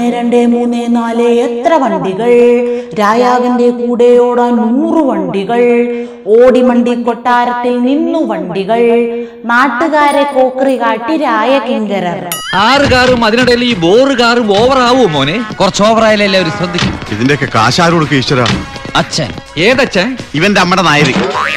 രണ്ട് മൂന്ന് നാല് എത്ര വണ്ടികൾ രായാകന്റെ കൂടെ ഓടാൻ നൂറ് വണ്ടികൾ ഓടിമണ്ടി കൊട്ടാരത്തിൽ നിന്നു വണ്ടികൾ നാട്ടുകാരെ കോക്കറി കാട്ടി രായ കിങ്കരർ ആറ് കാറും അതിനിടയിൽ ഈ ബോറ് കാറും ഓവർ ആവോ മോനെ കുറച്ച് ഓവറായാലും എല്ലാവരും ശ്രദ്ധിക്കും ഇതിന്റെയൊക്കെ കാശാര് കൊടുക്കും ഈശ്വര അച്ഛൻ ഏതച്ഛൻ ഇവന്റെ അമ്മയുടെ നായര്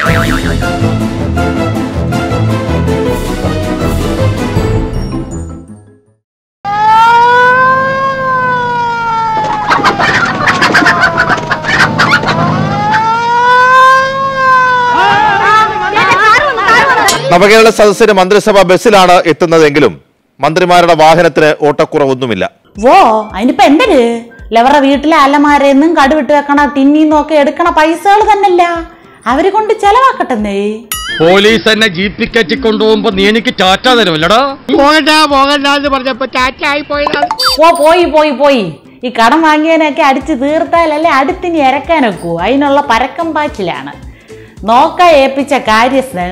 നവകേരള സദസ്സിന് മന്ത്രിസഭ ബസ്സിലാണ് എത്തുന്നതെങ്കിലും മന്ത്രിമാരുടെ വാഹനത്തിന് ഓട്ടക്കുറവൊന്നുമില്ല വോ അതിനിപ്പോ എന്തൊരു ലവറ വീട്ടിലെ അലമാരേന്നും കടുവിട്ട് വെക്കണ ടിന്നിന്നും ഒക്കെ എടുക്കണ പൈസകൾ തന്നല്ല അവര് കൊണ്ട് ചെലവാക്കട്ടെന്നേ പോലീസ് എന്നെ ജീപ്പിൽ കയറ്റി കൊണ്ടുപോകുമ്പോ നീ എനിക്ക് ടാറ്റ തരുമല്ലടാ പോകണ്ട പോകണ്ട എന്ന് പറഞ്ഞപ്പോ ടാറ്റ ആയി പോയതാണ് ഓ പോയി പോയി പോയി ഈ കടം വാങ്ങിയതിനൊക്കെ അടിച്ച് തീർത്താലല്ലേ അടുത്തിനി ഇറക്കാനൊക്കൂ അതിനുള്ള പരക്കം പാച്ചിലാണ് നോക്ക ഏൽപ്പിച്ച കാര്യസ്ഥൻ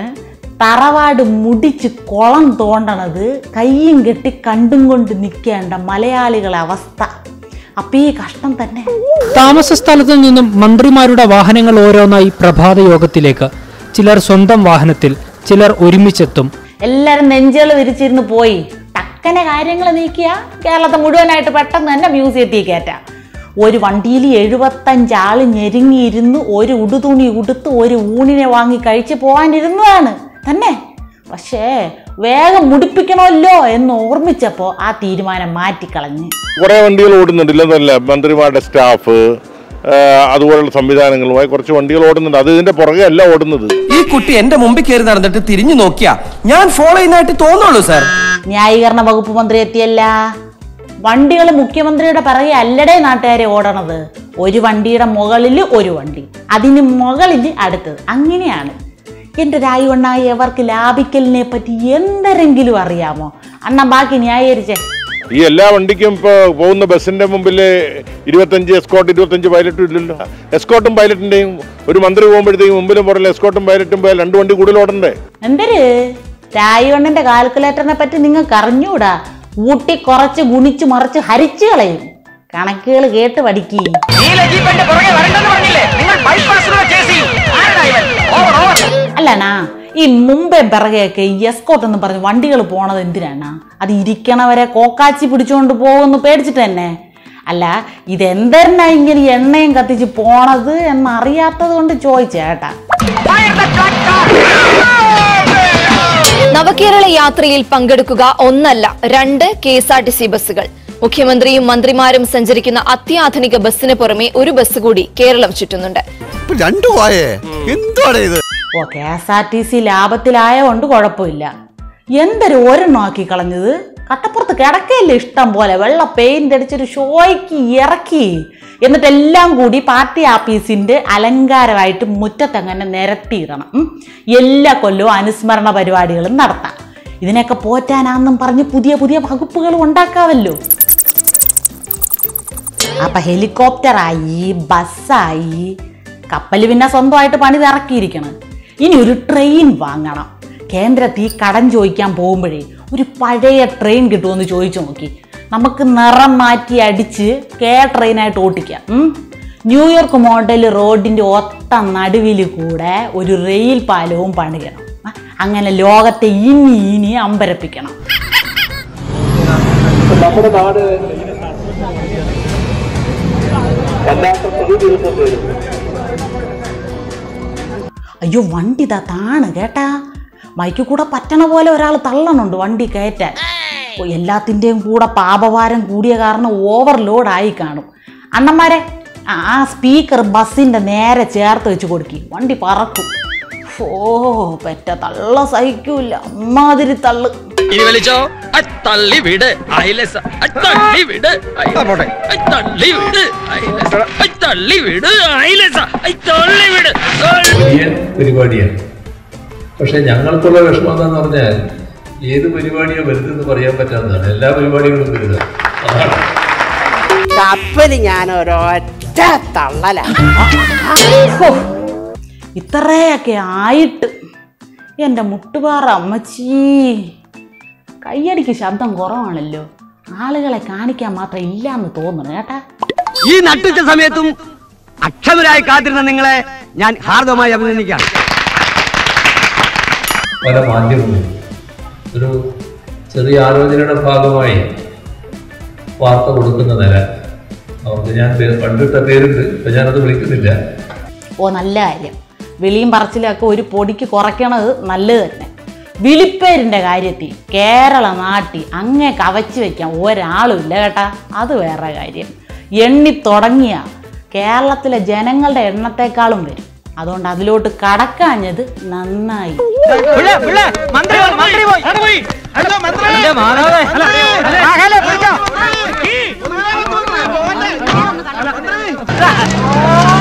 തറവാട് മുടിച്ച് കുളം തോണ്ടണത് കയ്യും കെട്ടി കണ്ടും കൊണ്ട് നിൽക്കേണ്ട മലയാളികളെ അവസ്ഥ അപ്പൊ ഈ കഷ്ടം തന്നെ താമസ സ്ഥലത്തു നിന്നും മന്ത്രിമാരുടെ വാഹനങ്ങൾ ഓരോന്നായി പ്രഭാത യോഗത്തിലേക്ക് ചിലർ സ്വന്തം വാഹനത്തിൽ ചിലർ ഒരുമിച്ചെത്തും എല്ലാരും നെഞ്ചുകൾ വിരിച്ചിരുന്ന് പോയി ടക്കനെ കാര്യങ്ങൾ നീക്കിയ കേരളത്തെ മുഴുവനായിട്ട് പെട്ടെന്ന് തന്നെ മ്യൂസിയത്തിൽ കയറ്റാം ഒരു വണ്ടിയിൽ എഴുപത്തഞ്ച് ആള് ഞെരുങ്ങിയിരുന്ന് ഒരു ഉടുതുണി ഉടുത്ത് ഒരു ഊണിനെ വാങ്ങി കഴിച്ച് പോകാനിരുന്നതാണ് തന്നെ പക്ഷേ വേഗം മുടിപ്പിക്കണമല്ലോ എന്ന് ഓർമ്മിച്ചപ്പോൾ ആ തീരുമാനം മാറ്റിക്കളഞ്ഞ് കുറെ വണ്ടികൾ ഓടുന്നുണ്ട് ഇല്ലെന്നല്ല മന്ത്രിമാരുടെ സ്റ്റാഫ് ആ, അതുപോലുള്ള സംവിധാനങ്ങളുമായി കുറച്ച് വണ്ടികൾ ഓടുന്നുണ്ട് അത് ഇതിന്റെ പുറകെ അല്ല ഓടുന്നത് ഈ കുട്ടി എന്റെ മുമ്പിൽ കയറി നടന്നിട്ട് തിരിഞ്ഞു നോക്കിയാ ഞാൻ ഫോളോ ചെയ്യുന്നതായിട്ട് തോന്നുള്ളൂ സാർ ന്യായീകരണ വകുപ്പ് മന്ത്രി എത്തിയല്ല വണ്ടികൾ മുഖ്യമന്ത്രിയുടെ പിറകെ അല്ലടേ നാട്ടുകാരെ ഓടണത് ഒരു വണ്ടിയുടെ മുകളിൽ ഒരു വണ്ടി അതിന് മുകളിൽ അടുത്തത് അങ്ങനെയാണ് എൻ്റെ രായുവണ്ണായി അവർക്ക് ലാഭിക്കലിനെ പറ്റി എന്തെങ്കിലും അറിയാമോ അണ്ണ ബാക്കി ന്യായീകരിച്ചേ ഈ എല്ലാ വണ്ടിക്കും ഇപ്പൊ പോകുന്ന ബസ്സിന്റെ മുമ്പിൽ ഇരുപത്തഞ്ച് എസ്കോട്ട് ഇരുപത്തഞ്ച് പൈലറ്റും ഇല്ലല്ലോ എസ്കോട്ടും പൈലറ്റിന്റെയും ഒരു മന്ത്രി പോകുമ്പോഴത്തേക്കും മുമ്പിലും പുറകിൽ എസ്കോട്ടും പൈലറ്റും പോയാൽ രണ്ട് വണ്ടി കൂടുതൽ ഓടണ്ടേ എന്തര് രായുവണ്ണന്റെ കാൽക്കുലേറ്ററിനെ പറ്റി നിങ്ങൾക്ക് അറിഞ്ഞൂടാ കൂട്ടി കുറച്ച് ഗുണിച്ച് മറിച്ച് ഹരിച്ചു കളയും കണക്കുകൾ കേട്ട് പഠിക്കേ അല്ലണ്ണാ ഈ മുമ്പേ പിറകെയൊക്കെ ഈ എസ്കോട്ട് എന്ന് പറഞ്ഞ് വണ്ടികൾ പോണത് എന്തിനാണ് അത് ഇരിക്കണവരെ കോക്കാച്ചി പിടിച്ചുകൊണ്ട് പോകുമെന്ന് പേടിച്ചിട്ട് തന്നെ അല്ല ഇതെന്തരനാ ഇങ്ങനെ ഈ എണ്ണയും കത്തിച്ച് പോണത് എന്നറിയാത്തത് കൊണ്ട് ചോദിച്ചേട്ടാ നവകേരള യാത്രയിൽ പങ്കെടുക്കുക ഒന്നല്ല രണ്ട് K S R T C ബസ്സുകൾ മുഖ്യമന്ത്രിയും മന്ത്രിമാരും സഞ്ചരിക്കുന്ന അത്യാധുനിക ബസ്സിന് പുറമെ ഒരു ബസ് കൂടി കേരളം ചുറ്റുന്നുണ്ട് രണ്ടു പോയേ എന്തുവാണ് ഇത് oh K S R T C ലാഭത്തിലായതുകൊണ്ട് കുഴപ്പമില്ല എന്തൊരു ഒരെണ്ണമാക്കി കളഞ്ഞത് കട്ടപ്പുറത്ത് കിടക്കയില്ലേ ഇഷ്ടം പോലെ വെള്ള പെയിന്റ് അടിച്ചൊരു ഷോയ്ക്ക് ഇറക്കി എന്നിട്ട് എല്ലാം കൂടി പാർട്ടി ആഫീസിന്റെ അലങ്കാരമായിട്ട് മുറ്റത്തങ്ങനെ നിരത്തിയിടണം ഉം. എല്ലാ കൊല്ലവും അനുസ്മരണ പരിപാടികളും നടത്താം ഇതിനൊക്കെ പോറ്റാനാന്നും പറഞ്ഞ് പുതിയ പുതിയ വകുപ്പുകൾ ഉണ്ടാക്കാമല്ലോ അപ്പൊ ഹെലികോപ്റ്ററായി ബസ്സായി കപ്പൽ പിന്നെ സ്വന്തമായിട്ട് പണി ഇറക്കിയിരിക്കണം ഇനി ഒരു ട്രെയിൻ വാങ്ങണം കേന്ദ്രത്തിൽ കടം ചോദിക്കാൻ പോകുമ്പോഴേ ഒരു പഴയ ട്രെയിൻ കിട്ടുമെന്ന് ചോദിച്ചു നോക്കി നമുക്ക് നിറം മാറ്റി അടിച്ച് കെ ട്രെയിനായിട്ട് ഓട്ടിക്കാം ഉം. ന്യൂയോർക്ക് മോഡൽ റോഡിൻ്റെ ഒത്ത നടുവിൽ കൂടെ ഒരു റെയിൽ പാലവും പണിയണം ആ, അങ്ങനെ ലോകത്തെ ഇനി ഇനി അമ്പരപ്പിക്കണം അയ്യോ വണ്ടി ഇതാ താണ് കേട്ടാ മൈക്ക് കൂടെ പറ്റണ പോലെ ഒരാൾ തള്ളണുണ്ട് വണ്ടി കയറ്റാൻ ഓ, എല്ലാത്തിൻ്റെയും കൂടെ പാപഭാരം കൂടിയ കാരണം ഓവർലോഡ് ആയി കാണും അണ്ണന്മാരെ ആ ആ സ്പീക്കർ ബസ്സിൻ്റെ നേരെ ചേർത്ത് വെച്ച് കൊടുക്കി വണ്ടി പറക്കും ഓ പെറ്റ തള്ള സഹിക്കൂല അമ്മാതിരി തള്ളു ഇനി വലിച്ചോ അ, തള്ളി വിട് അയലസ അ, തള്ളി വിട് അയലസ. അ, തള്ളി വിട് അയലസ. അ, തള്ളി വിട് അയലസ. അ, തള്ളി വിട് തള്ളി- വലിയ പരിപാടിയാണ് പക്ഷെ ഞങ്ങൾക്കുള്ള വിഷമം എന്താന്ന് പറഞ്ഞാൽ ഏത് പരിപാടിയാണ് വലുതെന്ന് പറയാൻ പറ്റാത്തതാണ് എല്ലാ പരിപാടികളും വലുതാണ് അതാണ് കപ്പല് ഞാൻ ഒരൊറ്റ തള്ളല ഹോ, ഇത്രയൊക്കെ ആയിട്ട് എൻ്റെ മുട്ടുപാറ അമ്മച്ചീ കയ്യടിക്ക് ശബ്ദം കുറവാണല്ലോ ആളുകളെ കാണിക്കാൻ മാത്രം ഇല്ലാന്ന് തോന്നുന്നു കേട്ടാ ഈ നട്ടുച്ച സമയത്തും അക്ഷമരായി കാത്തിരുന്ന നിങ്ങളെ ഞാൻ ഹാർദമായി അഭിനന്ദിക്കാം പല മാധ്യമങ്ങളും ഒരു ചെറിയ ആലോചനയുടെ ഭാഗമായി വാർത്ത കൊടുക്കുന്ന നില അവർക്ക് ഞാൻ പേ- പണ്ടിട്ട പേരുണ്ട് ഇപ്പൊ ഞാനത് വിളിക്കുന്നില്ല ഓ നല്ല കാര്യം വിളിയും പറച്ചിലൊക്കെ ഒരു പൊടിക്ക് കുറയ്ക്കണത് നല്ലത് തന്നെ വിളിപ്പേരിൻ്റെ കാര്യത്തിൽ കേരള നാട്ടിൽ അങ്ങേ കവച്ച് വെക്കാൻ ഒരാളും ഇല്ല കേട്ടാ അത് വേറെ കാര്യം എണ്ണി തുടങ്ങിയ കേരളത്തിലെ ജനങ്ങളുടെ എണ്ണത്തെക്കാളും വരും അതുകൊണ്ട് അതിലോട്ട് കടക്കാഞ്ഞത് നന്നായി മന്ത്രി മന്ത്രി പോയി മന്ത്രി